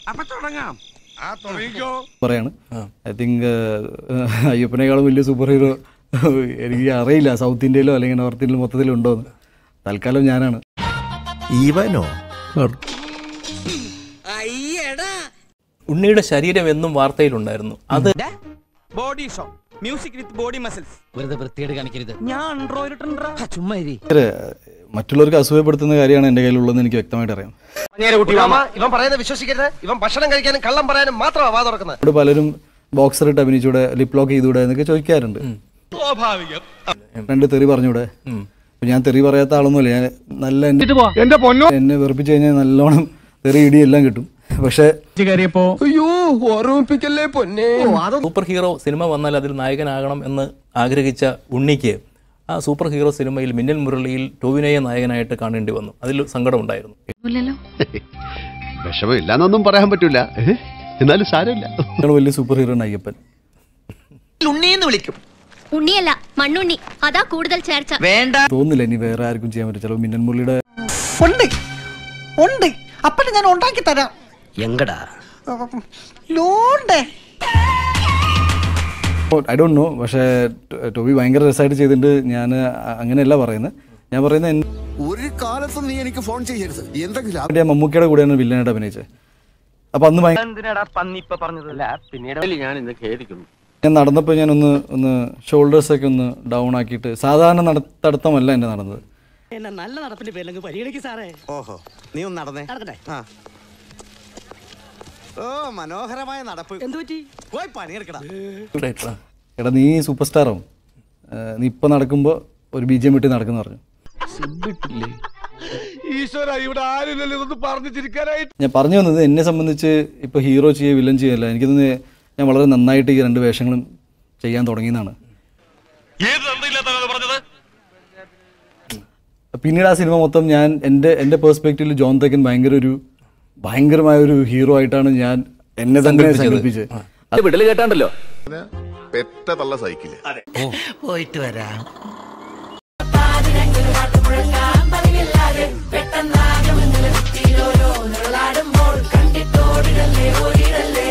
അപ്പൊ തുടങ്ങാം ആ തുടങ്ങിക്കോ പറയാണ് ഐ തിങ്ക് അയ്യപ്പനേക്കാളും വലിയ സൂപ്പർ ഹീറോ എനിക്ക് അറിയില്ല സൗത്ത് ഇന്ത്യയിലോ അല്ലെങ്കിൽ നോർത്ത് ഇന്ത്യയിലോ മൊത്തത്തിലും ഉണ്ടോന്ന് തൽക്കാലം ഞാനാണ് ഇവനോ ഉണ്ണിയുടെ ശരീരം എന്നും വാർത്തയിലുണ്ടായിരുന്നു അത് body show music with body muscles വെറുതെ വൃത്തിയേട് കാണിക്കരുത് ഞാൻ അൺട്രോയിലിട്ടുണ്ടാ ചുമ്മാ ഇരി ഭയങ്കര മറ്റുള്ളവർക്ക് അസൂയപ്പെടുത്തുന്ന കാര്യമാണ് എൻ്റെ കയ്യിലുള്ളതെന്ന് എനിക്ക് വ്യക്തമായിട്ട് അറിയാം ഇവൻ പറയുന്നത് വിശ്വസിക്കരുത് ഇവൻ ഭക്ഷണം കഴിക്കാനും കള്ളം പറയാനും മാത്രമാണ് വാ തുറക്കുന്നത് ഇവിടെ പലരും ബോക്സർ ഇട്ട് അഭിനയിച്ചൂടെ ലിപ് ലോക്ക് ചെയ്തുകൂടെ എന്നൊക്കെ ചോദിക്കാറുണ്ട് രണ്ട് തെറി പറഞ്ഞൂടെ അപ്പൊ ഞാൻ തെറി പറയാത്ത ആളൊന്നുമല്ല ഞാൻ നല്ല എന്നെ- എന്റെ പൊന്നോ എന്നെ വെറുപ്പിച്ച് കഴിഞ്ഞാൽ നല്ലോണം തെറി ഇടി എല്ലാം കിട്ടും പക്ഷേ അയ്യോ ഓർമ്മിപ്പിക്കല്ലേ പൊന്നെ സൂപ്പർ ഹീറോ സിനിമ വന്നാൽ അതിൽ നായകനാകണം എന്ന് ആഗ്രഹിച്ച ഉണ്ണിക്ക് ആ സൂപ്പർ ഹീറോ സിനിമയിൽ മിന്നൽ മുരളിയിൽ ടോവിനയെ നായകനായിട്ട് കാണേണ്ടി വന്നു അതിൽ സങ്കടമുണ്ടായിരുന്നു വിഷമമില്ലാന്നൊന്നും പറയാൻ പറ്റൂല എന്നാലും സാരമില്ല നിങ്ങൾ വലിയ സൂപ്പർ ഹീറോ ആണ് അയ്യപ്പൻ ഉണ്ണീന്ന് വിളിക്കും ഉണ്ണിയല്ല മണ്ണുണ്ണി അതാ കൂടുതൽ ചേർച്ച വേണ്ട തോന്നുന്നില്ല ഇനി വേറെ ആർക്കും ചെയ്യാൻ പറ്റും ചിലപ്പോൾ മിന്നൽ മുരളിയുടെ ഉണ്ട് ഉണ്ട് അപ്പഴ് ഞാൻ ഉണ്ടാക്കി തരാം എങ്കടാ ലോണ്ടേ ഐ ഡോണ്ട് നോ പക്ഷേ ടോ- ടോബി ഭയങ്കര രസമായിട്ട് ചെയ്തിട്ടുണ്ട് ഞാൻ അങ്ങനെയല്ല പറയുന്നത് ഞാൻ പറയുന്നത് എൻ്റെ ഒരു കാലത്തും നീ എനിക്ക് ഫോൺ ചെയ്യരുത് എന്തെങ്കിലും ഞാൻ മമ്മൂക്കയുടെ കൂടെയാണ് വില്ലനായിട്ട് അഭിനയിച്ചത് അപ്പോൾ അന്ന് ഭയങ്കര എന്തിനാടാ പന്നി ഇപ്പൊ പറഞ്ഞതല്ല പിന്നീട് ഞാൻ ഇന്ന് ഖേദിക്കുന്നു ഞാൻ നടന്നപ്പോൾ ഞാൻ ഒന്ന് ഒന്ന് ഷോൾഡേഴ്സൊക്കെ ഒന്ന് ഡൗൺ ആക്കിയിട്ട് സാധാരണ നടത്തടത്തമല്ല എൻ്റെ നടന്നത് എന്നെ നല്ല നടപ്പിന്റെ പേരിലങ്ങ് പരിഗണിക്കും സാറേ ഓഹോ നീ ഒന്ന് നടന്നേ നടക്കട്ടെ ആ ഓ മനോഹരമായ നടപ്പ് എന്തു പറ്റി പോയി പണിയെടുക്കടാ ഡയറക്ടറാ. എടാ നീ സൂപ്പർ സ്റ്റാറാവും നീ ഇപ്പം നടക്കുമ്പോൾ ഒരു ബി ജി എം വിട്ട് നടക്കുന്നു പറഞ്ഞു ഈശ്വര ഇവിടെ ആരുമില്ലല്ലോ ഇതൊന്ന് പറഞ്ഞു ചിരിക്കാനായിട്ട് ഞാൻ പറഞ്ഞു വന്നത് എന്നെ സംബന്ധിച്ച് ഇപ്പോൾ ഹീറോ ചെയ്യുക വില്ലൻ ചെയ്യല്ല എനിക്കൊന്ന് ഞാൻ വളരെ നന്നായിട്ട് ഈ രണ്ട് വേഷങ്ങളും ചെയ്യാൻ തുടങ്ങിയെന്നാണ് പിന്നീട് ആ സിനിമ മൊത്തം ഞാൻ എൻ്റെ എൻ്റെ പേഴ്സ്പെക്റ്റീവിൽ ജോൺ തെക്കൻ ഭയങ്കര ഒരു ഭയങ്കരമായ ഒരു ഹീറോ ആയിട്ടാണ് ഞാൻ എന്നെ തന്നെ സങ്കല്പിച്ചത് വിടല് കേട്ടാണ്ടല്ലോ പെറ്റ തള്ള സൈക്കിള് പോയിട്ട് വരാം പെട്ടെന്നാകെ മുന്നിൽ ഓരോ നിഴലാടുമ്പോൾ കണ്ടിട്ടോടിടല്ലേ ഓടിടല്ലേ